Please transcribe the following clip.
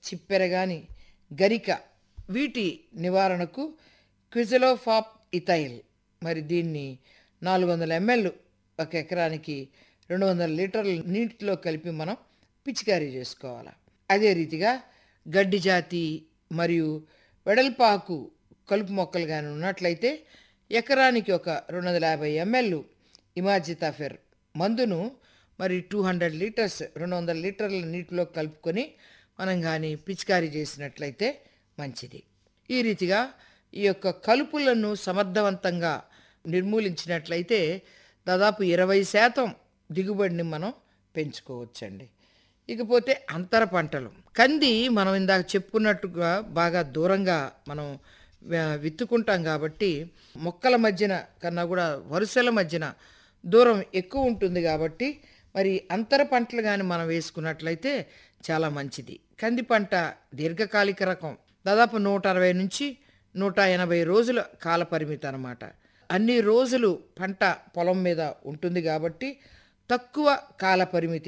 చిప్పెర గాని గరిక వీటి నివారణకు క్విజలోఫాప్ ఇథైల్ మరి దీన్ని నాలుగు వందల ఎంఎల్ ఒక ఎకరానికి రెండు వందల లీటర్ల నీటిలో కలిపి మనం పిచికారీ చేసుకోవాలి అదే రీతిగా గడ్డి జాతి మరియు వెడల్పాకు కలుపు మొక్కలు కానీ ఉన్నట్లయితే ఎకరానికి ఒక రెండు వందల యాభై ఎంఎల్ ఇమాజితాఫెర్ మందును మరి టూ హండ్రెడ్ లీటర్స్ రెండు వందల లీటర్ల నీటిలో కలుపుకొని మనం కానీ పిచికారీ చేసినట్లయితే మంచిది ఈ రీతిగా ఈ యొక్క కలుపులను సమర్థవంతంగా నిర్మూలించినట్లయితే దాదాపు ఇరవై శాతం దిగుబడిని మనం పెంచుకోవచ్చండి ఇకపోతే అంతర పంటలు కంది మనం ఇందాక చెప్పుకున్నట్టుగా బాగా దూరంగా మనం వ- విత్తుకుంటాం కాబట్టి మొక్కల మధ్యన కన్నా కూడా వరుసల మధ్యన దూరం ఎక్కువ ఉంటుంది కాబట్టి మరి అంతర పంటలు కానీ మనం వేసుకున్నట్లయితే చాలా మంచిది కంది పంట దీర్ఘకాలిక రకం దాదాపు నూట అరవై నుంచి నూట ఎనభై రోజుల కాల పరిమితి అన్నమాట అన్ని రోజులు పంట పొలం మీద ఉంటుంది కాబట్టి తక్కువ కాల పరిమితి